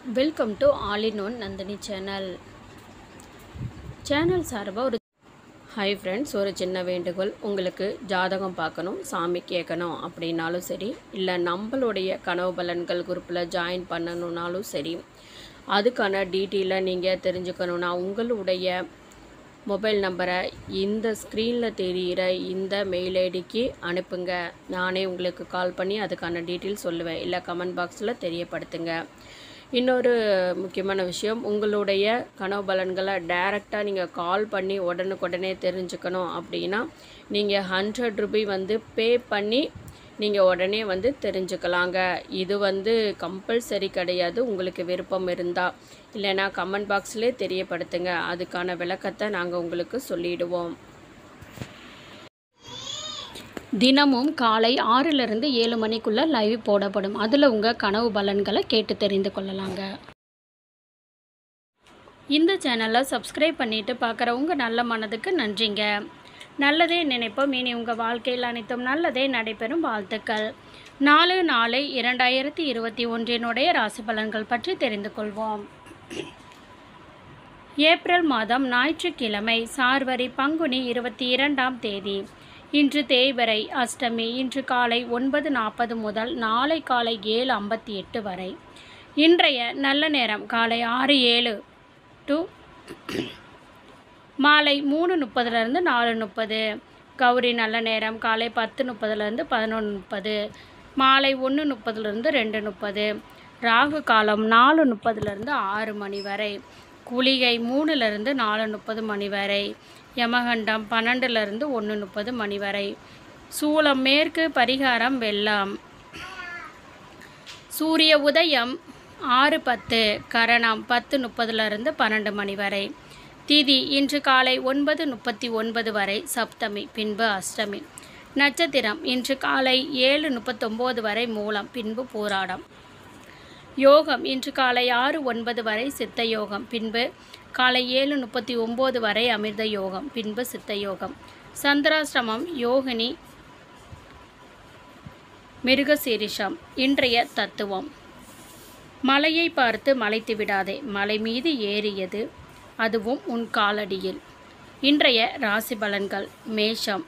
welcome to all in one Nandini channel channel சார்பாக ஒரு hi friends ஒரு சின்ன வேண்டுகோள் உங்களுக்கு ஜாதகம் பார்க்கணும் சாமி கேட்கணும் அப்படின்னாலும் சரி இல்லை நம்மளுடைய கனவு பலன்கள் குரூப்பில் ஜாயின் பண்ணணுன்னாலும் சரி அதுக்கான டீட்டெயிலை நீங்கள் தெரிஞ்சுக்கணுன்னா உங்களுடைய மொபைல் நம்பரை இந்த ஸ்க்ரீனில் தெரிகிற இந்த மெயில் ஐடிக்கு அனுப்புங்க நானே உங்களுக்கு கால் பண்ணி அதுக்கான டீட்டெயில் சொல்லுவேன் இல்லை கமெண்ட் பாக்ஸில் தெரியப்படுத்துங்க இன்னொரு முக்கியமான விஷயம் உங்களுடைய கனவு பலன்களை டைரெக்டாக நீங்கள் கால் பண்ணி உடனுக்குடனே தெரிஞ்சுக்கணும் அப்படின்னா நீங்கள் ஹண்ட்ரட் ருபி வந்து பே பண்ணி நீங்கள் உடனே வந்து தெரிஞ்சுக்கலாங்க இது வந்து கம்பல்சரி கிடையாது உங்களுக்கு விருப்பம் இருந்தால் இல்லைன்னா கமெண்ட் பாக்ஸ்லேயே தெரியப்படுத்துங்க அதுக்கான விளக்கத்தை நாங்கள் உங்களுக்கு சொல்லிடுவோம் தினமும் காலை ஆறிலிருந்து ஏழு மணிக்குள்ளே லைவ் போடப்படும் அதில் உங்கள் கனவு பலன்களை கேட்டு தெரிந்து கொள்ளலாங்க இந்த சேனலை சப்ஸ்கிரைப் பண்ணிட்டு பார்க்குறவங்க நல்ல மனதுக்கு நன்றிங்க நல்லதே நினைப்போம் இனி உங்கள் வாழ்க்கையில் அனைத்தும் நல்லதே நடைபெறும் வாழ்த்துக்கள் நாலு நாலு இரண்டாயிரத்தி இருபத்தி ஒன்றினுடைய ராசி பலன்கள் பற்றி தெரிந்து கொள்வோம் ஏப்ரல் மாதம் ஞாயிற்றுக்கிழமை சார்வரி பங்குனி இருபத்தி இரண்டாம் தேதி இன்று தேய்வரை அஷ்டமி இன்று காலை ஒன்பது நாற்பது முதல் நாளை காலை ஏழு ஐம்பத்தி எட்டு வரை இன்றைய நல்ல நேரம் காலை ஆறு ஏழு டு மாலை மூணு முப்பதுலேருந்து நாலு முப்பது கௌரி நல்ல நேரம் காலை பத்து முப்பதுலேருந்து பதினொன்று முப்பது மாலை ஒன்று முப்பதுலேருந்து ரெண்டு முப்பது ராகு காலம் நாலு முப்பதுலேருந்து ஆறு மணி வரை குளிகை மூணுலேருந்து நாலு முப்பது மணி வரை யமகண்டம் பன்னெண்டுலேருந்து ஒன்று முப்பது மணி வரை சூலம் மேற்கு பரிகாரம் வெள்ளம் சூரிய உதயம் ஆறு பத்து கரணம் பத்து முப்பதுலேருந்து பன்னெண்டு மணி வரை திதி இன்று காலை ஒன்பது முப்பத்தி ஒன்பது வரை சப்தமி பின்பு அஷ்டமி நட்சத்திரம் இன்று காலை ஏழு முப்பத்தொம்போது வரை மூலம் பின்பு போராடம் யோகம் இன்று காலை ஆறு ஒன்பது வரை சித்த யோகம் பின்பு காலை ஏழு முப்பத்தி ஒம்பது வரை அமிர்த யோகம் பின்பு சித்த யோகம் சந்திராசிரமம் யோகினி மிருகசீரிஷம் இன்றைய தத்துவம் மலையை பார்த்து மலைத்து விடாதே மலை மீது ஏறியது அதுவும் உன் காலடியில் இன்றைய ராசி பலன்கள் மேஷம்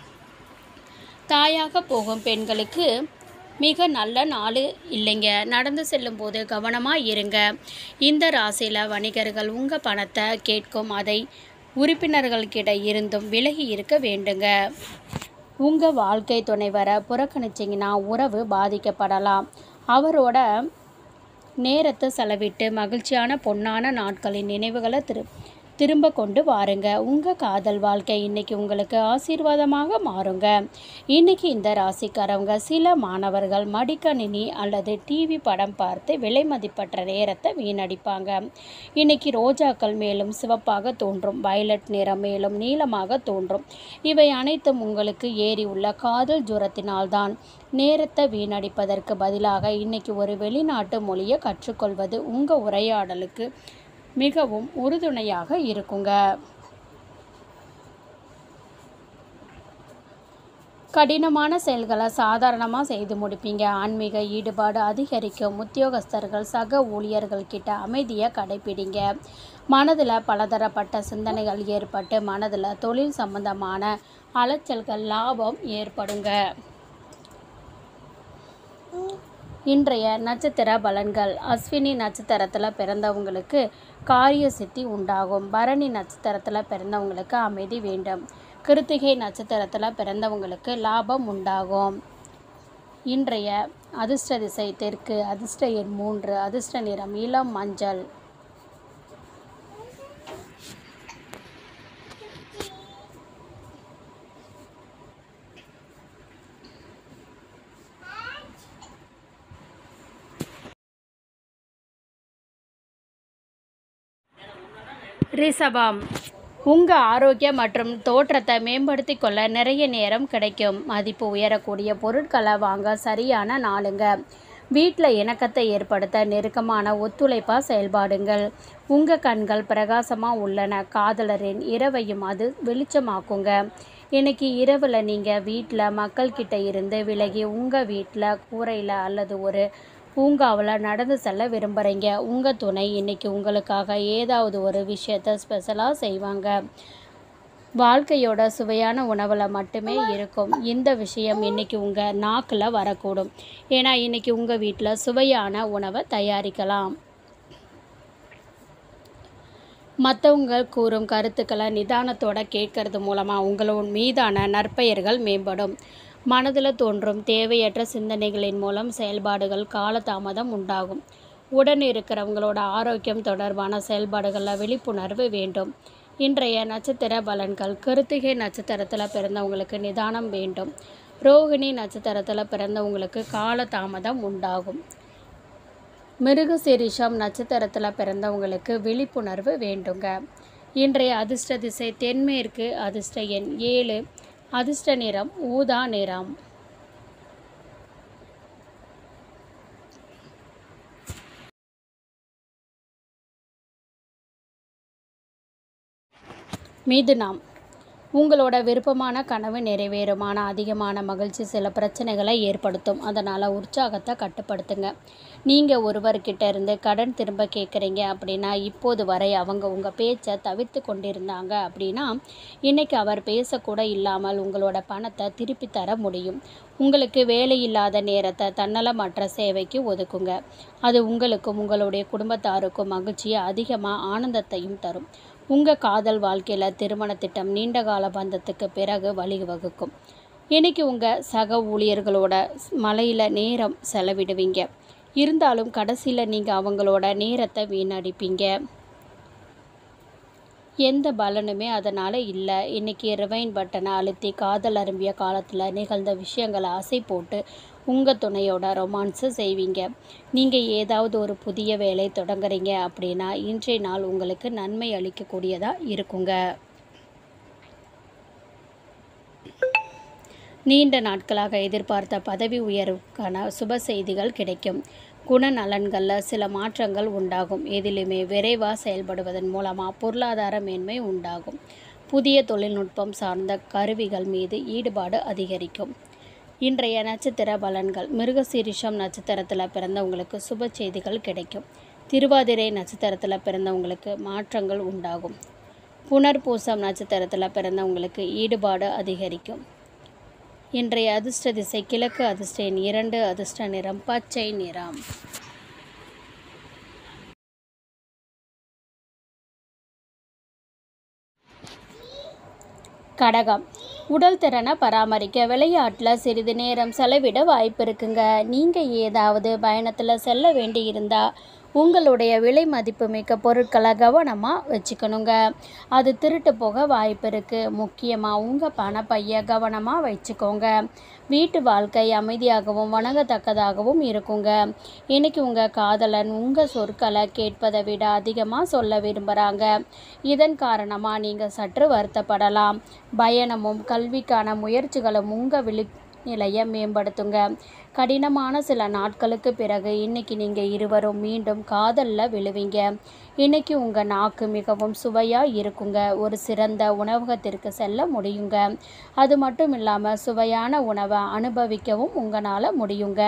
தாயாக போகும் பெண்களுக்கு மிக நல்ல நாள் இல்லைங்க நடந்து செல்லும்போது கவனமாக இருங்க இந்த ராசியில் வணிகர்கள் உங்கள் பணத்தை கேட்கும் அதை உறுப்பினர்கள்கிட்ட இருந்தும் விலகி இருக்க வேண்டுங்க உங்கள் வாழ்க்கை துணைவரை புறக்கணிச்சிங்கன்னா உறவு பாதிக்கப்படலாம் அவரோட நேரத்தை செலவிட்டு மகிழ்ச்சியான பொன்னான நாட்களின் நினைவுகளை திரு திரும்ப கொண்டு வாருங்க உங்கள் காதல் வாழ்க்கை இன்னைக்கு உங்களுக்கு ஆசீர்வாதமாக மாறுங்க இன்னைக்கு இந்த ராசிக்காரவங்க சில மாணவர்கள் மடிக்கணினி அல்லது டிவி படம் பார்த்து விலை மதிப்பற்ற நேரத்தை வீணடிப்பாங்க இன்னைக்கு ரோஜாக்கள் மேலும் சிவப்பாக தோன்றும் வயலட் நிறம் மேலும் நீளமாக தோன்றும் இவை அனைத்தும் உங்களுக்கு ஏறி உள்ள காதல் ஜுரத்தினால்தான் நேரத்தை வீணடிப்பதற்கு பதிலாக இன்னைக்கு ஒரு வெளிநாட்டு மொழியை கற்றுக்கொள்வது உங்கள் உரையாடலுக்கு மிகவும் உறுதுணையாக இருக்குங்க கடினமான செயல்களை சாதாரணமாக செய்து முடிப்பீங்க ஆன்மீக ஈடுபாடு அதிகரிக்கும் உத்தியோகஸ்தர்கள் சக ஊழியர்கள் கிட்ட அமைதியை கடைப்பிடிங்க மனதில் பலதரப்பட்ட சிந்தனைகள் ஏற்பட்டு மனதில் தொழில் சம்பந்தமான அலைச்சல்கள் லாபம் ஏற்படுங்க இன்றைய நட்சத்திர பலன்கள் அஸ்வினி நட்சத்திரத்தில் பிறந்தவங்களுக்கு காரிய சித்தி உண்டாகும் பரணி நட்சத்திரத்தில் பிறந்தவங்களுக்கு அமைதி வேண்டும் கிருத்திகை நட்சத்திரத்தில் பிறந்தவங்களுக்கு லாபம் உண்டாகும் இன்றைய அதிர்ஷ்ட திசை தெற்கு அதிர்ஷ்ட எண் மூன்று அதிர்ஷ்ட நிறம் இளம் மஞ்சள் ரிஷபம் உங்கள் ஆரோக்கியம் மற்றும் தோற்றத்தை மேம்படுத்தி கொள்ள நிறைய நேரம் கிடைக்கும் மதிப்பு உயரக்கூடிய பொருட்களை வாங்க சரியான நாளுங்க வீட்டில் இணக்கத்தை ஏற்படுத்த நெருக்கமான ஒத்துழைப்பாக செயல்பாடுங்கள் உங்கள் கண்கள் பிரகாசமாக உள்ளன காதலரின் இரவையும் அது வெளிச்சமாக்குங்க இன்னைக்கு இரவில் நீங்கள் வீட்டில் மக்கள்கிட்ட இருந்து விலகி உங்கள் வீட்டில் கூரையில் அல்லது ஒரு பூங்காவில் நடந்து செல்ல விரும்புகிறீங்க உங்கள் துணை இன்னைக்கு உங்களுக்காக ஏதாவது ஒரு விஷயத்த ஸ்பெஷலாக செய்வாங்க வாழ்க்கையோட சுவையான உணவில் மட்டுமே இருக்கும் இந்த விஷயம் இன்னைக்கு உங்கள் நாக்கில் வரக்கூடும் ஏன்னா இன்னைக்கு உங்கள் வீட்டில் சுவையான உணவை தயாரிக்கலாம் மற்றவங்க கூறும் கருத்துக்களை நிதானத்தோட கேட்கறது மூலமாக உங்களோட மீதான நற்பெயர்கள் மேம்படும் மனதில் தோன்றும் தேவையற்ற சிந்தனைகளின் மூலம் செயல்பாடுகள் காலதாமதம் உண்டாகும் உடன் இருக்கிறவங்களோட ஆரோக்கியம் தொடர்பான செயல்பாடுகளில் விழிப்புணர்வு வேண்டும் இன்றைய நட்சத்திர பலன்கள் கிருத்திகை நட்சத்திரத்தில் பிறந்தவங்களுக்கு நிதானம் வேண்டும் ரோகிணி நட்சத்திரத்தில் பிறந்தவங்களுக்கு காலதாமதம் உண்டாகும் மிருகசீரிஷம் நட்சத்திரத்தில் பிறந்தவங்களுக்கு விழிப்புணர்வு வேண்டுங்க இன்றைய அதிர்ஷ்ட திசை தென்மேற்கு அதிர்ஷ்ட எண் ஏழு அதிர்ஷ்ட நிறம் ஊதா நிறம் மிதுனம் உங்களோட விருப்பமான கனவு நிறைவேறும் ஆனால் அதிகமான மகிழ்ச்சி சில பிரச்சனைகளை ஏற்படுத்தும் அதனால் உற்சாகத்தை கட்டுப்படுத்துங்க நீங்கள் ஒருவர்கிட்ட இருந்து கடன் திரும்ப கேட்குறீங்க அப்படின்னா இப்போது வரை அவங்க உங்கள் பேச்சை தவிர்த்து கொண்டிருந்தாங்க அப்படின்னா இன்றைக்கி அவர் பேசக்கூட இல்லாமல் உங்களோட பணத்தை திருப்பி தர முடியும் உங்களுக்கு வேலை இல்லாத நேரத்தை தன்னலமற்ற சேவைக்கு ஒதுக்குங்க அது உங்களுக்கும் உங்களுடைய குடும்பத்தாருக்கும் மகிழ்ச்சியை அதிகமாக ஆனந்தத்தையும் தரும் உங்கள் காதல் வாழ்க்கையில் திருமண திட்டம் நீண்டகால பந்தத்துக்கு பிறகு வழிவகுக்கும் இன்னைக்கு உங்கள் சக ஊழியர்களோட மலையில் நேரம் செலவிடுவீங்க இருந்தாலும் கடைசியில் நீங்கள் அவங்களோட நேரத்தை வீணடிப்பீங்க எந்த பலனுமே அதனால் இல்லை இன்றைக்கி ரிவைன் பட்டனை அழுத்தி காதல் அரும்பிய காலத்தில் நிகழ்ந்த விஷயங்களை ஆசை போட்டு உங்கள் துணையோட ரொமான்ஸு செய்வீங்க நீங்கள் ஏதாவது ஒரு புதிய வேலை தொடங்குறீங்க அப்படின்னா இன்றைய நாள் உங்களுக்கு நன்மை அளிக்கக்கூடியதாக இருக்குங்க நீண்ட நாட்களாக எதிர்பார்த்த பதவி உயர்வுக்கான சுப செய்திகள் கிடைக்கும் குணநலன்களில் சில மாற்றங்கள் உண்டாகும் எதிலுமே விரைவாக செயல்படுவதன் மூலமாக பொருளாதார மேன்மை உண்டாகும் புதிய தொழில்நுட்பம் சார்ந்த கருவிகள் மீது ஈடுபாடு அதிகரிக்கும் இன்றைய நட்சத்திர பலன்கள் மிருகசீரிஷம் நட்சத்திரத்தில் பிறந்தவங்களுக்கு சுப செய்திகள் கிடைக்கும் திருவாதிரை நட்சத்திரத்தில் பிறந்தவங்களுக்கு மாற்றங்கள் உண்டாகும் புனர்பூசம் நட்சத்திரத்தில் பிறந்தவங்களுக்கு ஈடுபாடு அதிகரிக்கும் இன்றைய அதிர்ஷ்ட திசை கிழக்கு அதிர்ஷ்ட எண் இரண்டு அதிர்ஷ்ட நிறம் பச்சை நிறம் கடகம் உடல் திறனை பராமரிக்க விளையாட்டில் சிறிது நேரம் செலவிட வாய்ப்பு இருக்குங்க நீங்கள் ஏதாவது பயணத்தில் செல்ல வேண்டியிருந்தா உங்களுடைய விலை மதிப்புமிக்க பொருட்களை கவனமாக வச்சுக்கணுங்க அது திருட்டு போக வாய்ப்பு இருக்குது முக்கியமாக உங்கள் பணப்பைய கவனமாக வச்சுக்கோங்க வீட்டு வாழ்க்கை அமைதியாகவும் வணங்கத்தக்கதாகவும் இருக்குங்க இன்னைக்கு உங்கள் காதலன் உங்கள் சொற்களை கேட்பதை விட அதிகமாக சொல்ல விரும்புகிறாங்க இதன் காரணமாக நீங்கள் சற்று வருத்தப்படலாம் பயணமும் கல்விக்கான முயற்சிகளும் உங்கள் விழி நிலையை மேம்படுத்துங்க கடினமான சில நாட்களுக்கு பிறகு இன்னைக்கு நீங்கள் இருவரும் மீண்டும் காதலில் விழுவீங்க இன்னைக்கு உங்கள் நாக்கு மிகவும் சுவையாக இருக்குங்க ஒரு சிறந்த உணவகத்திற்கு செல்ல முடியுங்க அது மட்டும் இல்லாமல் சுவையான உணவை அனுபவிக்கவும் உங்களால் முடியுங்க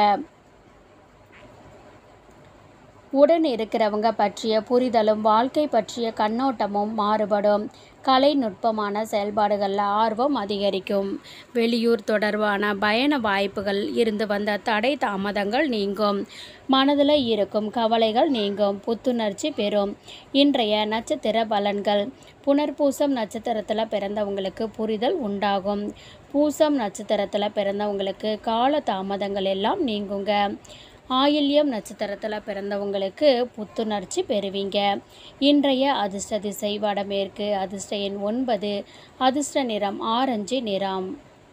உடன் இருக்கிறவங்க பற்றிய புரிதலும் வாழ்க்கை பற்றிய கண்ணோட்டமும் மாறுபடும் கலை நுட்பமான செயல்பாடுகளில் ஆர்வம் அதிகரிக்கும் வெளியூர் தொடர்பான பயண வாய்ப்புகள் இருந்து வந்த தடை தாமதங்கள் நீங்கும் மனதில் இருக்கும் கவலைகள் நீங்கும் புத்துணர்ச்சி பெறும் இன்றைய நட்சத்திர பலன்கள் புனர்பூசம் நட்சத்திரத்தில் பிறந்தவங்களுக்கு புரிதல் உண்டாகும் பூசம் நட்சத்திரத்தில் பிறந்தவங்களுக்கு கால தாமதங்கள் எல்லாம் நீங்குங்க ஆயில்யம் நட்சத்திரத்தில் பிறந்தவங்களுக்கு புத்துணர்ச்சி பெறுவீங்க இன்றைய அதிர்ஷ்ட திசை வடமேற்கு அதிர்ஷ்ட எண் ஒன்பது அதிர்ஷ்ட நிறம் ஆரஞ்சு நிறம்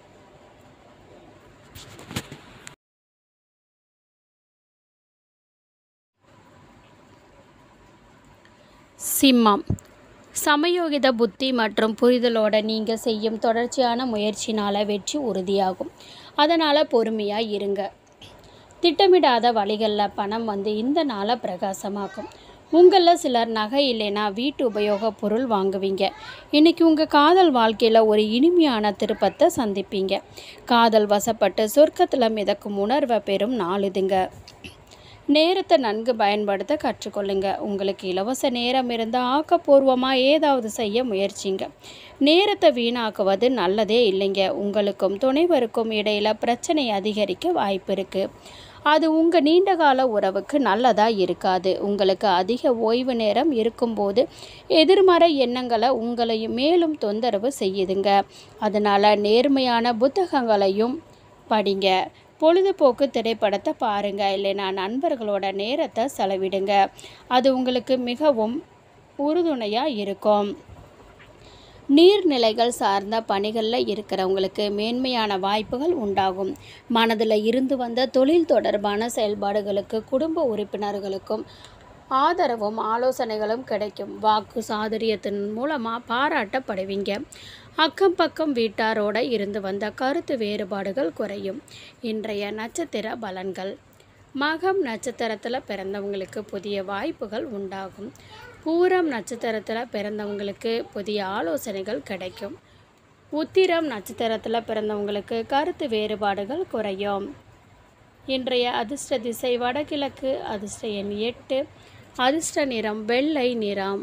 சிம்மம் சமயோகித புத்தி மற்றும் புரிதலோட நீங்கள் செய்யும் தொடர்ச்சியான முயற்சினால் வெற்றி உறுதியாகும் அதனால் பொறுமையாக இருங்க திட்டமிடாத வழிகளில் பணம் வந்து இந்த நாளை பிரகாசமாக்கும் உங்களில் சிலர் நகை இல்லைன்னா வீட்டு உபயோகப் பொருள் வாங்குவீங்க இன்றைக்கி உங்கள் காதல் வாழ்க்கையில் ஒரு இனிமையான திருப்பத்தை சந்திப்பீங்க காதல் வசப்பட்டு சொர்க்கத்தில் மிதக்கும் உணர்வை பெறும் நாள் இதுங்க நேரத்தை நன்கு பயன்படுத்த கற்றுக்கொள்ளுங்க உங்களுக்கு இலவச நேரம் இருந்தால் ஆக்கப்பூர்வமாக ஏதாவது செய்ய முயற்சிங்க நேரத்தை வீணாக்குவது நல்லதே இல்லைங்க உங்களுக்கும் துணைவருக்கும் இடையில பிரச்சனை அதிகரிக்க வாய்ப்பு இருக்குது அது உங்கள் நீண்டகால உறவுக்கு நல்லதாக இருக்காது உங்களுக்கு அதிக ஓய்வு நேரம் இருக்கும்போது எதிர்மறை எண்ணங்களை உங்களையும் மேலும் தொந்தரவு செய்யுதுங்க அதனால் நேர்மையான புத்தகங்களையும் படிங்க பொழுதுபோக்கு திரைப்படத்தை பாருங்க இல்லைனா நண்பர்களோட நேரத்தை செலவிடுங்க அது உங்களுக்கு மிகவும் உறுதுணையாக இருக்கும் நீர்நிலைகள் சார்ந்த பணிகளில் இருக்கிறவங்களுக்கு மேன்மையான வாய்ப்புகள் உண்டாகும் மனதில் இருந்து வந்த தொழில் தொடர்பான செயல்பாடுகளுக்கு குடும்ப உறுப்பினர்களுக்கும் ஆதரவும் ஆலோசனைகளும் கிடைக்கும் வாக்கு சாதுரியத்தின் மூலமாக பாராட்டப்படுவீங்க அக்கம் பக்கம் வீட்டாரோட இருந்து வந்த கருத்து வேறுபாடுகள் குறையும் இன்றைய நட்சத்திர பலன்கள் மகம் நட்சத்திரத்தில் பிறந்தவங்களுக்கு புதிய வாய்ப்புகள் உண்டாகும் பூரம் நட்சத்திரத்தில் பிறந்தவங்களுக்கு புதிய ஆலோசனைகள் கிடைக்கும் உத்திரம் நட்சத்திரத்தில் பிறந்தவங்களுக்கு கருத்து வேறுபாடுகள் குறையும் இன்றைய அதிர்ஷ்ட திசை வடகிழக்கு அதிர்ஷ்ட எண் எட்டு அதிர்ஷ்ட நிறம் வெள்ளை நிறம்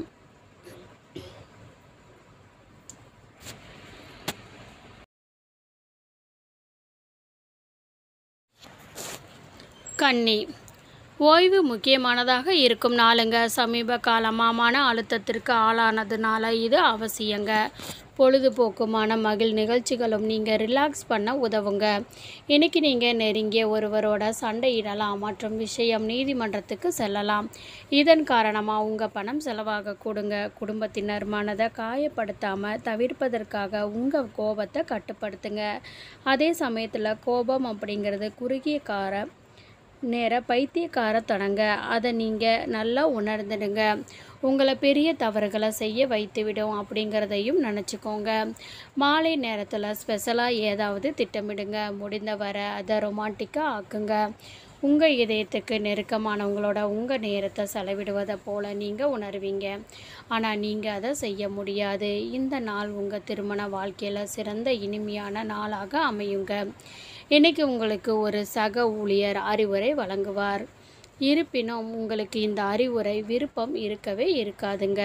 கன்னி ஓய்வு முக்கியமானதாக இருக்கும் நாளுங்க சமீப காலமாக மன அழுத்தத்திற்கு ஆளானதுனால இது அவசியங்க பொழுதுபோக்குமான மகிழ் நிகழ்ச்சிகளும் நீங்கள் ரிலாக்ஸ் பண்ண உதவுங்க இன்னைக்கு நீங்கள் நெருங்கிய ஒருவரோட சண்டையிடலாம் மற்றும் விஷயம் நீதிமன்றத்துக்கு செல்லலாம் இதன் காரணமாக உங்கள் பணம் செலவாக கொடுங்க குடும்பத்தினர் மனதை காயப்படுத்தாமல் தவிர்ப்பதற்காக உங்கள் கோபத்தை கட்டுப்படுத்துங்க அதே சமயத்தில் கோபம் அப்படிங்கிறது குறுகிய கார நேர பைத்தியக்காரத்தனங்க அதை நீங்கள் நல்லா உணர்ந்துடுங்க உங்களை பெரிய தவறுகளை செய்ய வைத்துவிடும் அப்படிங்கிறதையும் நினச்சிக்கோங்க மாலை நேரத்தில் ஸ்பெஷலாக ஏதாவது திட்டமிடுங்க முடிந்தவரை அதை ரொமான்டிக்காக ஆக்குங்க உங்கள் இதயத்துக்கு நெருக்கமானவங்களோட உங்கள் நேரத்தை செலவிடுவதை போல் நீங்கள் உணர்வீங்க ஆனால் நீங்கள் அதை செய்ய முடியாது இந்த நாள் உங்கள் திருமண வாழ்க்கையில் சிறந்த இனிமையான நாளாக அமையுங்க இன்னைக்கு உங்களுக்கு ஒரு சக ஊழியர் அறிவுரை வழங்குவார் இருப்பினும் உங்களுக்கு இந்த அறிவுரை விருப்பம் இருக்கவே இருக்காதுங்க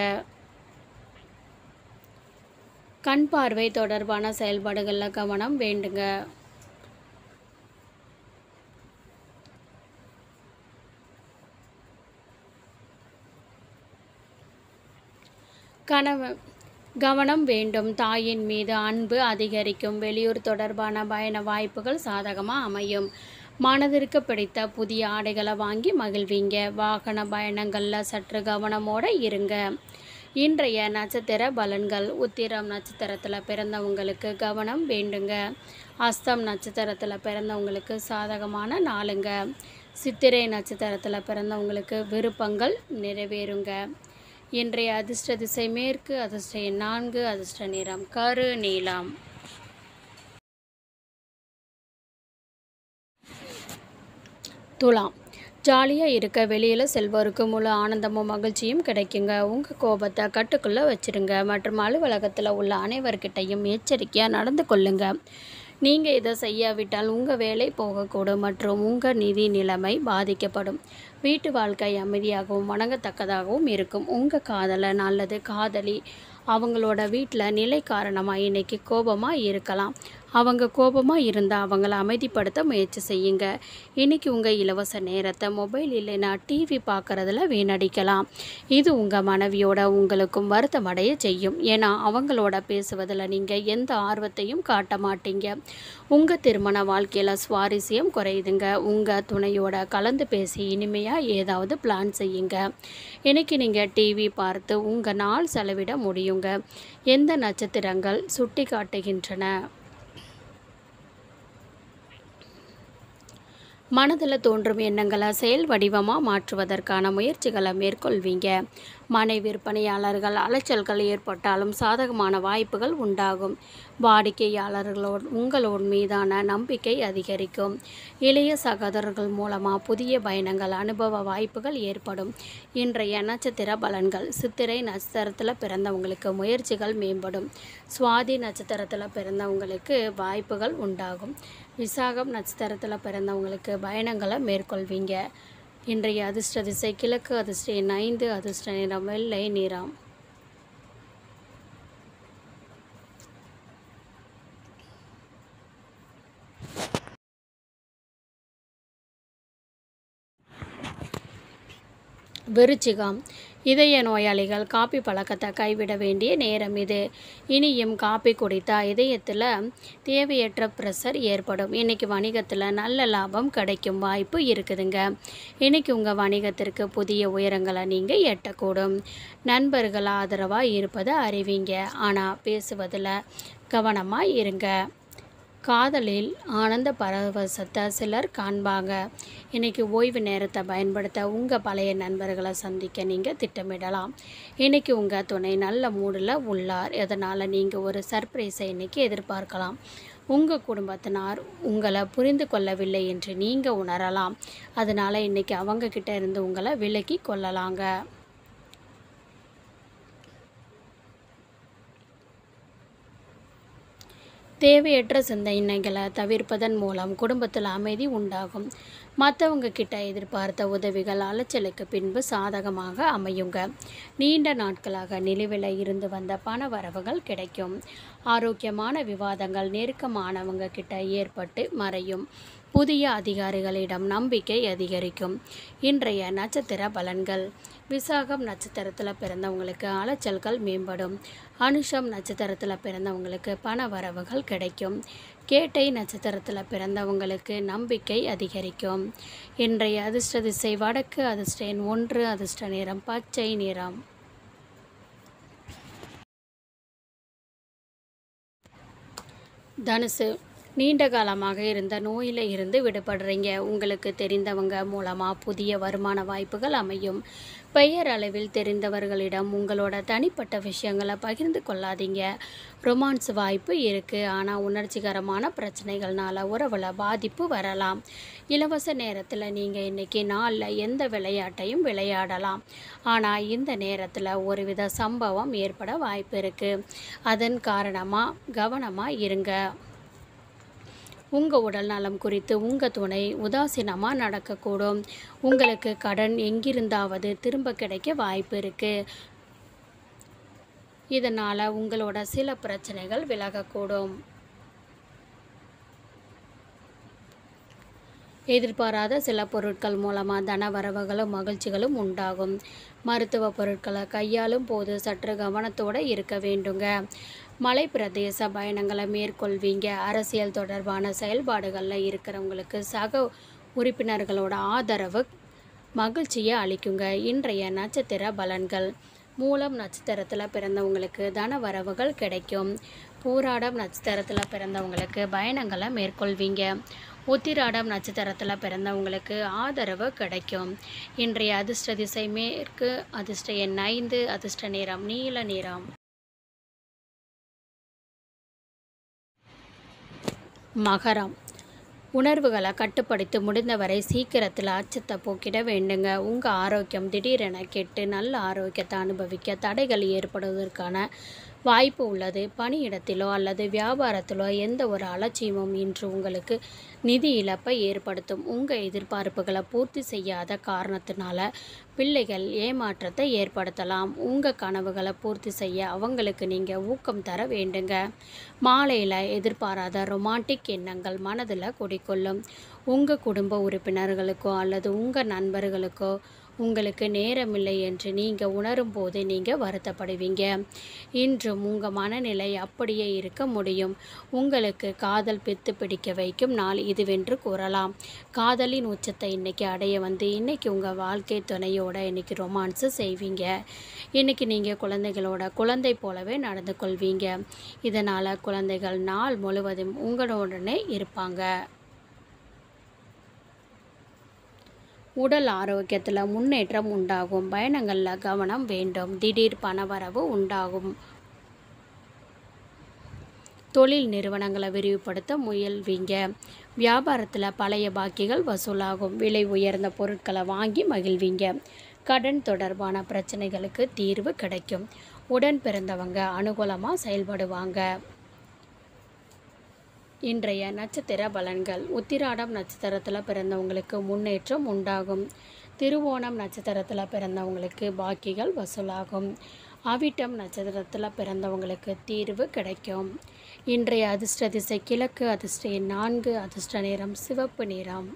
கண் பார்வை தொடர்பான செயல்பாடுகளில் கவனம் வேண்டுங்க கணவன் கவனம் வேண்டும் தாயின் மீது அன்பு அதிகரிக்கும் வெளியூர் தொடர்பான பயண வாய்ப்புகள் சாதகமாக அமையும் மனதிற்கு பிடித்த புதிய ஆடைகளை வாங்கி மகிழ்வீங்க வாகன பயணங்களில் சற்று கவனமோட இருங்க இன்றைய நட்சத்திர பலன்கள் உத்திரம் நட்சத்திரத்தில் பிறந்தவங்களுக்கு கவனம் வேண்டுங்க அஸ்தம் நட்சத்திரத்தில் பிறந்தவங்களுக்கு சாதகமான நாளுங்க சித்திரை நட்சத்திரத்தில் பிறந்தவங்களுக்கு விருப்பங்கள் நிறைவேறுங்க இன்றைய அதிர்ஷ்ட திசை மேற்கு அதிர்ஷ்ட எண் நான்கு அதிர்ஷ்ட நிறம் கரு நீலம் துலாம் ஜாலியாக இருக்க வெளியில் செல்வோருக்கு முழு ஆனந்தமும் மகிழ்ச்சியும் கிடைக்குங்க உங்கள் கோபத்தை கட்டுக்குள்ளே வச்சிருங்க மற்றும் அலுவலகத்தில் உள்ள அனைவர்கிட்டையும் எச்சரிக்கையாக நடந்து கொள்ளுங்க நீங்கள் இதை செய்யாவிட்டால் உங்கள் வேலை போகக்கூடும் மற்றும் உங்கள் நிதி நிலைமை பாதிக்கப்படும் வீட்டு வாழ்க்கை அமைதியாகவும் வணங்கத்தக்கதாகவும் இருக்கும் உங்கள் காதலன் அல்லது காதலி அவங்களோட வீட்டில் நிலை காரணமாக இன்னைக்கு கோபமாக இருக்கலாம் அவங்க கோபமாக இருந்தால் அவங்கள அமைதிப்படுத்த முயற்சி செய்யுங்க இன்னைக்கு உங்கள் இலவச நேரத்தை மொபைல் இல்லைன்னா டிவி பார்க்குறதுல வீணடிக்கலாம் இது உங்கள் மனைவியோட உங்களுக்கும் வருத்தம் அடைய செய்யும் ஏன்னா அவங்களோட பேசுவதில் நீங்கள் எந்த ஆர்வத்தையும் காட்ட மாட்டீங்க உங்கள் திருமண வாழ்க்கையில் சுவாரஸ்யம் குறையுதுங்க உங்கள் துணையோட கலந்து பேசி இனிமையாக ஏதாவது பிளான் செய்யுங்க இன்னைக்கு நீங்கள் டிவி பார்த்து உங்கள் நாள் செலவிட முடியுங்க எந்த நட்சத்திரங்கள் சுட்டி காட்டுகின்றன மனதில் தோன்றும் எண்ணங்களை செயல் வடிவமாக மாற்றுவதற்கான முயற்சிகளை மேற்கொள்வீங்க மனை விற்பனையாளர்கள் அலைச்சல்கள் ஏற்பட்டாலும் சாதகமான வாய்ப்புகள் உண்டாகும் வாடிக்கையாளர்களோடு உங்களோட மீதான நம்பிக்கை அதிகரிக்கும் இளைய சகோதரர்கள் மூலமாக புதிய பயணங்கள் அனுபவ வாய்ப்புகள் ஏற்படும் இன்றைய நட்சத்திர பலன்கள் சித்திரை நட்சத்திரத்தில் பிறந்தவங்களுக்கு முயற்சிகள் மேம்படும் சுவாதி நட்சத்திரத்தில் பிறந்தவங்களுக்கு வாய்ப்புகள் உண்டாகும் விசாகம் நட்சத்திரத்தில் பிறந்தவங்களுக்கு பயணங்களை மேற்கொள்வீங்க இன்றைய அதிர்ஷ்ட திசை கிழக்கு அதிர்ஷ்ட எண் ஐந்து அதிர்ஷ்ட நிறம் வெள்ளை நிறம் விருச்சிகம் இதய நோயாளிகள் காப்பி பழக்கத்தை கைவிட வேண்டிய நேரம் இது இனியும் காப்பி குடித்தா இதயத்தில் தேவையற்ற ப்ரெஷர் ஏற்படும் இன்றைக்கி வணிகத்தில் நல்ல லாபம் கிடைக்கும் வாய்ப்பு இருக்குதுங்க இன்றைக்கி உங்கள் வணிகத்திற்கு புதிய உயரங்களை நீங்கள் எட்டக்கூடும் நண்பர்கள் ஆதரவாக இருப்பதை அறிவிங்க ஆனால் பேசுவதில் கவனமாக இருங்க காதலில் ஆனந்த பரவசத்தை சிலர் காண்பாங்க இன்றைக்கி ஓய்வு நேரத்தை பயன்படுத்த உங்கள் பழைய நண்பர்களை சந்திக்க நீங்கள் திட்டமிடலாம் இன்றைக்கி உங்கள் துணை நல்ல மூடில் உள்ளார் அதனால் நீங்கள் ஒரு சர்ப்ரைஸை இன்றைக்கி எதிர்பார்க்கலாம் உங்கள் குடும்பத்தினார் உங்களை புரிந்து கொள்ளவில்லை என்று நீங்கள் உணரலாம் அதனால் இன்றைக்கி அவங்கக்கிட்ட இருந்து உங்களை விலக்கி கொள்ளலாங்க தேவையற்ற சிந்தனைகளை தவிர்ப்பதன் மூலம் குடும்பத்தில் அமைதி உண்டாகும் மற்றவங்க கிட்ட எதிர்பார்த்த உதவிகள் அலைச்சலுக்கு பின்பு சாதகமாக அமையுங்க நீண்ட நாட்களாக நிலுவில் இருந்து வந்த பண வரவுகள் கிடைக்கும் ஆரோக்கியமான விவாதங்கள் நெருக்கமானவங்க கிட்ட ஏற்பட்டு மறையும் புதிய அதிகாரிகளிடம் நம்பிக்கை அதிகரிக்கும் இன்றைய நட்சத்திர பலன்கள் விசாகம் நட்சத்திரத்தில் பிறந்தவங்களுக்கு அலைச்சல்கள் மேம்படும் அனுஷம் நட்சத்திரத்தில் பிறந்தவங்களுக்கு பண வரவுகள் கிடைக்கும் கேட்டை நட்சத்திரத்தில் பிறந்தவங்களுக்கு நம்பிக்கை அதிகரிக்கும் இன்றைய அதிர்ஷ்ட திசை வடக்கு அதிர்ஷ்ட எண் ஒன்று அதிர்ஷ்ட நிறம் பச்சை நிறம் தனுசு நீண்ட காலமாக இருந்த நோயில் இருந்து விடுபடுறீங்க உங்களுக்கு தெரிந்தவங்க மூலமாக புதிய வருமான வாய்ப்புகள் அமையும் பெயர் அளவில் தெரிந்தவர்களிடம் உங்களோட தனிப்பட்ட விஷயங்களை பகிர்ந்து கொள்ளாதீங்க ரொமான்ஸ் வாய்ப்பு இருக்குது ஆனால் உணர்ச்சிகரமான பிரச்சனைகள்னால உறவில் பாதிப்பு வரலாம் இலவச நேரத்தில் நீங்கள் இன்றைக்கி நாளில் எந்த விளையாட்டையும் விளையாடலாம் ஆனால் இந்த நேரத்தில் ஒருவித சம்பவம் ஏற்பட வாய்ப்பு இருக்குது அதன் காரணமாக கவனமாக இருங்க உங்கள் உடல் நலம் குறித்து உங்கள் துணை உதாசீனமாக நடக்கக்கூடும் உங்களுக்கு கடன் எங்கிருந்தாவது திரும்ப கிடைக்க வாய்ப்பு இருக்குது இதனால் உங்களோட சில பிரச்சனைகள் விலகக்கூடும் எதிர்பாராத சில பொருட்கள் மூலமாக தன வரவுகளும் மகிழ்ச்சிகளும் உண்டாகும் மருத்துவ பொருட்களை கையாளும் போது சற்று கவனத்தோடு இருக்க வேண்டுங்க மலை பிரதேச பயணங்களை மேற்கொள்வீங்க அரசியல் தொடர்பான செயல்பாடுகளில் இருக்கிறவங்களுக்கு சக உறுப்பினர்களோட ஆதரவு மகிழ்ச்சியை அளிக்குங்க இன்றைய நட்சத்திர பலன்கள் மூலம் நட்சத்திரத்தில் பிறந்தவங்களுக்கு தன வரவுகள் கிடைக்கும் பூராடம் நட்சத்திரத்தில் பிறந்தவங்களுக்கு பயணங்களை மேற்கொள்வீங்க உத்திராடம் நட்சத்திரத்தில் பிறந்தவங்களுக்கு ஆதரவு கிடைக்கும் இன்றைய அதிர்ஷ்ட திசை மேற்கு அதிர்ஷ்ட எண் ஐந்து அதிர்ஷ்ட நிறம் நீல நிறம் மகரம் உணர்வுகளை கட்டுப்படுத்தி முடிந்தவரை சீக்கிரத்தில் அச்சத்தை போக்கிட வேண்டுங்க உங்கள் ஆரோக்கியம் திடீரென கெட்டு நல்ல ஆரோக்கியத்தை அனுபவிக்க தடைகள் ஏற்படுவதற்கான வாய்ப்பு உள்ளது பணியிடத்திலோ அல்லது வியாபாரத்திலோ எந்த ஒரு அலட்சியமும் இன்று உங்களுக்கு நிதி இழப்பை ஏற்படுத்தும் உங்கள் எதிர்பார்ப்புகளை பூர்த்தி செய்யாத காரணத்தினால பிள்ளைகள் ஏமாற்றத்தை ஏற்படுத்தலாம் உங்கள் கனவுகளை பூர்த்தி செய்ய அவங்களுக்கு நீங்கள் ஊக்கம் தர வேண்டுங்க மாலையில் எதிர்பாராத ரொமான்டிக் எண்ணங்கள் மனதில் குடிக்கொள்ளும் உங்கள் குடும்ப உறுப்பினர்களுக்கோ அல்லது உங்கள் நண்பர்களுக்கோ உங்களுக்கு நேரமில்லை என்று நீங்கள் உணரும் போது நீங்கள் வருத்தப்படுவீங்க இன்றும் உங்கள் மனநிலை அப்படியே இருக்க முடியும் உங்களுக்கு காதல் பித்து பிடிக்க வைக்கும் நாள் இதுவென்று கூறலாம் காதலின் உச்சத்தை இன்னைக்கு அடைய வந்து இன்னைக்கு உங்கள் வாழ்க்கை துணையோட இன்னைக்கு ரொமான்ஸு செய்வீங்க இன்னைக்கு நீங்கள் குழந்தைகளோட குழந்தை போலவே நடந்து கொள்வீங்க இதனால் குழந்தைகள் நாள் முழுவதும் உங்களுடனே இருப்பாங்க உடல் ஆரோக்கியத்தில் முன்னேற்றம் உண்டாகும் பயணங்களில் கவனம் வேண்டும் திடீர் பணவரவு உண்டாகும் தொழில் நிறுவனங்களை விரிவுபடுத்த முயல்வீங்க வியாபாரத்தில் பழைய பாக்கிகள் வசூலாகும் விலை உயர்ந்த பொருட்களை வாங்கி மகிழ்வீங்க கடன் தொடர்பான பிரச்சனைகளுக்கு தீர்வு கிடைக்கும் உடன் பிறந்தவங்க அனுகூலமாக செயல்படுவாங்க இன்றைய நட்சத்திர பலன்கள் உத்திராடம் நட்சத்திரத்தில் பிறந்தவங்களுக்கு முன்னேற்றம் உண்டாகும் திருவோணம் நட்சத்திரத்தில் பிறந்தவங்களுக்கு பாக்கிகள் வசூலாகும் அவிட்டம் நட்சத்திரத்தில் பிறந்தவங்களுக்கு தீர்வு கிடைக்கும் இன்றைய அதிர்ஷ்ட திசை கிழக்கு அதிர்ஷ்ட எண் நான்கு அதிர்ஷ்ட நிறம் சிவப்பு நிறம்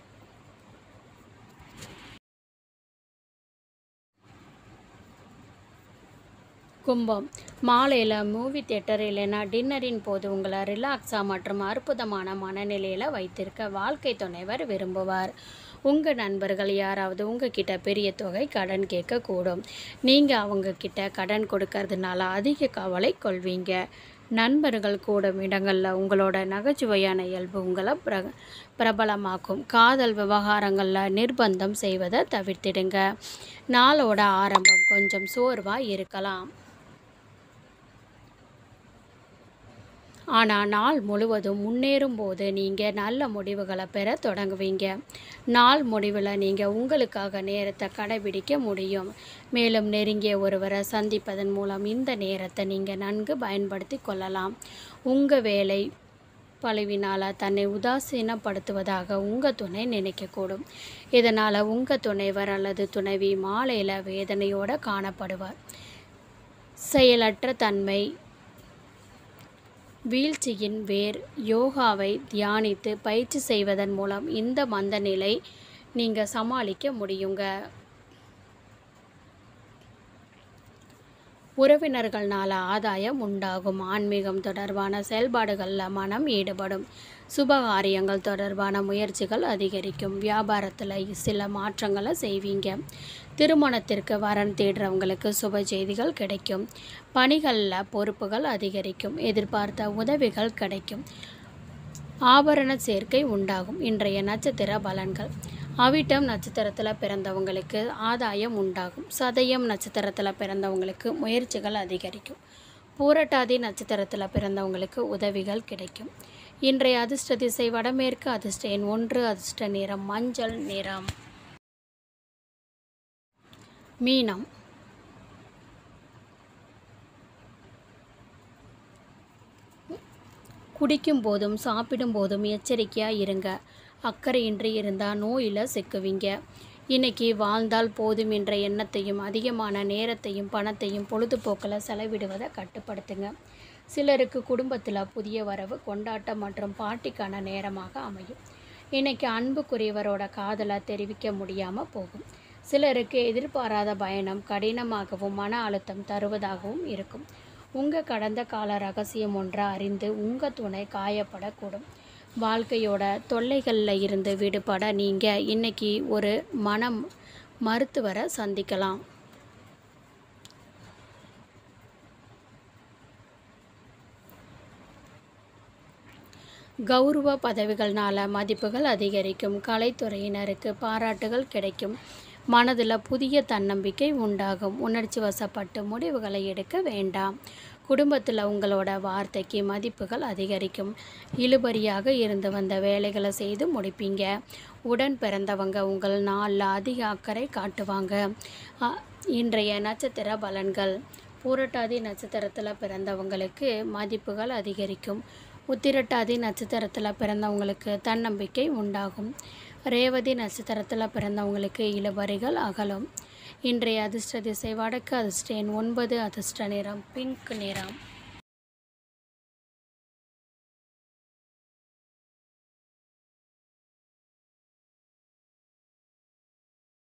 கும்பம் மாலையில் மூவி தேட்டர் இல்லைன்னா டின்னரின் போது உங்களை ரிலாக்ஸாக மற்றும் அற்புதமான மனநிலையில் வைத்திருக்க வாழ்க்கை துணைவர் விரும்புவார் உங்கள் நண்பர்கள் யாராவது உங்ககிட்ட பெரிய தொகை கடன் கேட்கக்கூடும் நீங்கள் அவங்கக்கிட்ட கடன் கொடுக்கறதுனால அதிக கவலை கொள்வீங்க நண்பர்கள் கூடும் இடங்களில் உங்களோட நகைச்சுவையான இயல்பு உங்களை பிர பிரபலமாக்கும் காதல் விவகாரங்களில் நிர்பந்தம் செய்வதை தவிர்த்திடுங்க நாளோட ஆரம்பம் கொஞ்சம் சோர்வாக இருக்கலாம் ஆனால் நாள் முழுவதும் முன்னேறும் போது நீங்கள் நல்ல முடிவுகளை பெற தொடங்குவீங்க நாள் முடிவில் நீங்கள் உங்களுக்காக நேரத்தை கடைபிடிக்க முடியும் மேலும் நெருங்கிய ஒருவரை சந்திப்பதன் மூலம் இந்த நேரத்தை நீங்கள் நன்கு பயன்படுத்தி கொள்ளலாம் உங்கள் வேலை பழுவினால் தன்னை உதாசீனப்படுத்துவதாக உங்கள் துணை நினைக்கக்கூடும் இதனால் உங்கள் துணைவர் அல்லது துணைவி மாலையில் வேதனையோடு காணப்படுவார் செயலற்ற தன்மை வீழ்ச்சியின் வேர் யோகாவை தியானித்து பயிற்சி செய்வதன் மூலம் இந்த மந்த நிலை நீங்கள் சமாளிக்க முடியுங்க உறவினர்களால் ஆதாயம் உண்டாகும் ஆன்மீகம் தொடர்பான செயல்பாடுகளில் மனம் ஈடுபடும் சுபகாரியங்கள் தொடர்பான முயற்சிகள் அதிகரிக்கும் வியாபாரத்தில் சில மாற்றங்களை செய்வீங்க திருமணத்திற்கு வரன் தேடுறவங்களுக்கு சுப செய்திகள் கிடைக்கும் பணிகளில் பொறுப்புகள் அதிகரிக்கும் எதிர்பார்த்த உதவிகள் கிடைக்கும் ஆபரண சேர்க்கை உண்டாகும் இன்றைய நட்சத்திர பலன்கள் அவிட்டம் நட்சத்திரத்தில் பிறந்தவங்களுக்கு ஆதாயம் உண்டாகும் சதயம் நட்சத்திரத்தில் பிறந்தவங்களுக்கு முயற்சிகள் அதிகரிக்கும் பூரட்டாதி நட்சத்திரத்தில் பிறந்தவங்களுக்கு உதவிகள் கிடைக்கும் இன்றைய அதிர்ஷ்ட திசை வடமேற்கு அதிர்ஷ்ட எண் ஒன்று அதிர்ஷ்ட நிறம் மஞ்சள் நிறம் மீனம் குடிக்கும் போதும் சாப்பிடும் போதும் எச்சரிக்கையாக இருங்க அக்கறையின்றி இருந்தால் நோயில் சிக்குவீங்க இன்னைக்கு வாழ்ந்தால் போதும் என்ற எண்ணத்தையும் அதிகமான நேரத்தையும் பணத்தையும் பொழுதுபோக்கில் செலவிடுவதை கட்டுப்படுத்துங்க சிலருக்கு குடும்பத்தில் புதிய வரவு கொண்டாட்டம் மற்றும் பாட்டிக்கான நேரமாக அமையும் இன்னைக்கு அன்புக்குரியவரோட காதலை தெரிவிக்க முடியாமல் போகும் சிலருக்கு எதிர்பாராத பயணம் கடினமாகவும் மன அழுத்தம் தருவதாகவும் இருக்கும் உங்கள் கடந்த கால ரகசியம் ஒன்றை அறிந்து உங்கள் துணை காயப்படக்கூடும் வாழ்க்கையோட தொல்லைகளில் இருந்து விடுபட நீங்கள் இன்னைக்கு ஒரு மனம் மருத்துவரை சந்திக்கலாம் கௌரவ பதவிகள்னால மதிப்புகள் அதிகரிக்கும் கலைத்துறையினருக்கு பாராட்டுகள் கிடைக்கும் மனதில் புதிய தன்னம்பிக்கை உண்டாகும் உணர்ச்சி வசப்பட்டு முடிவுகளை எடுக்க வேண்டாம் குடும்பத்தில் உங்களோட வார்த்தைக்கு மதிப்புகள் அதிகரிக்கும் இழுபறியாக இருந்து வந்த வேலைகளை செய்து முடிப்பீங்க உடன் பிறந்தவங்க உங்கள் நாளில் அதிக அக்கறை காட்டுவாங்க அ, இன்றைய நட்சத்திர பலன்கள் பூரட்டாதி நட்சத்திரத்தில் பிறந்தவங்களுக்கு மதிப்புகள் அதிகரிக்கும் உத்திரட்டாதி நட்சத்திரத்தில் பிறந்தவங்களுக்கு தன்னம்பிக்கை உண்டாகும் ரேவதி நட்சத்திரத்தில் பிறந்தவங்களுக்கு இழுபறிகள் அகலும் இன்றைய அதிர்ஷ்ட திசை வடக்கு அதிர்ஷ்ட எண் ஒன்பது அதிர்ஷ்ட நிறம் பிங்க் நிறம்